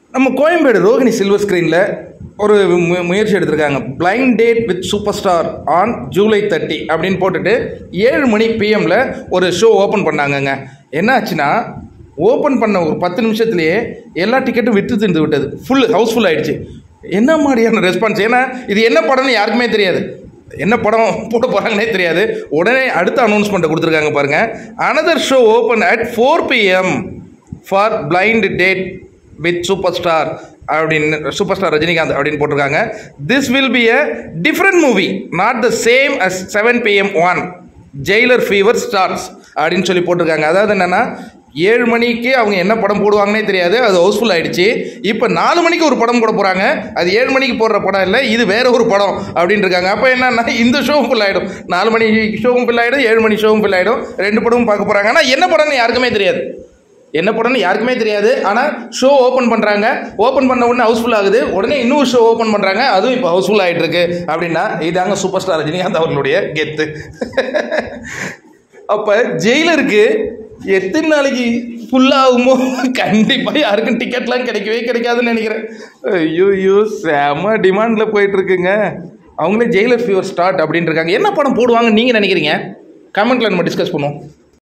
நம்ம கோயம்பேடு ரோகிணி சில்வர் ஸ்க்ரீனில் ஒரு மு- முயற்சி எடுத்திருக்காங்க blind date with super star on July thirty அப்படின்னு போட்டுட்டு ஏழு மணி பிஎம்ல ஒரு ஷோ ஓப்பன் பண்ணாங்கங்க என்ன ஆச்சுன்னா ஓப்பன் பண்ண ஒரு பத்து நிமிஷத்துலேயே எல்லா டிக்கெட்டும் விற்று தின்று விட்டது ஃபுல் ஹவுஸ்ஃபுல் ஆயிடுச்சு என்ன மாதிரியான ரெஸ்பான்ஸ் ஏன்னா இது என்ன படம்னு யாருக்குமே தெரியாது என்ன படம் போட போகிறாங்கன்னே தெரியாது உடனே அடுத்த அனௌன்ஸ்மெண்ட்டை கொடுத்துருக்காங்க பாருங்கள் another show open at four PM for blind date with super star அப்படின்னு சூப்பர் ஸ்டார் ரஜினிகாந்த் அப்படின்னு போட்டிருக்காங்க this will be a different movie not the same as seven PM one Jailer fever stars அப்படின்னு சொல்லி போட்டிருக்காங்க அதாவது என்னென்னா ஏழு மணிக்கு அவங்க என்ன படம் போடுவாங்கன்னே தெரியாது அது ஹவுஸ்ஃபுல் ஆயிடுச்சு இப்போ நாலு மணிக்கு ஒரு படம் போட போகிறாங்க அது ஏழு மணிக்கு போடுற படம் இல்லை இது வேற ஒரு படம் அப்படின்னு இருக்காங்க அப்போ என்னன்னா இந்த ஷோவும் ஃபுல் ஆகிடும் நாலு மணி ஷோவும் ஃபில் ஆகிடும் ஏழு மணி ஷோவும் ஃபில் ஆகிடும் ரெண்டு படமும் பார்க்க போகிறாங்க ஆனால் என்ன படம்னு யாருக்குமே தெரியாது என்ன படம்னு யாருக்குமே தெரியாது ஆனால் ஷோ ஓப்பன் பண்ணுறாங்க ஓப்பன் பண்ண உடனே ஹவுஸ்ஃபுல் ஆகுது உடனே இன்னொரு ஷோ ஓப்பன் பண்ணுறாங்க அதுவும் இப்போ ஹவுஸ்ஃபுல் ஆகிட்டு இருக்கு அப்படின்னா இதாங்க சூப்பர் ஸ்டார் ரஜினிகாந்த் அவர்களுடைய கெத்து அப்போ ஜெயிலருக்கு எத்தனை நாளைக்கு ஃபுல்லாகுமோ கண்டிப்பாக யாருக்கும் டிக்கெட்லாம் கிடைக்கவே கிடைக்காதுன்னு நினைக்கிறேன் ஐயோ ஐயோ செம டிமாண்டில் போயிட்டுருக்குங்க அவங்களே ஜெயிலர் ஃபீவர் ஸ்டார்ட் அப்படின்னு இருக்காங்க என்ன படம் போடுவாங்கன்னு நீங்கள் நினைக்கிறீங்க கமெண்ட்டில் நம்ம டிஸ்கஸ் பண்ணுவோம்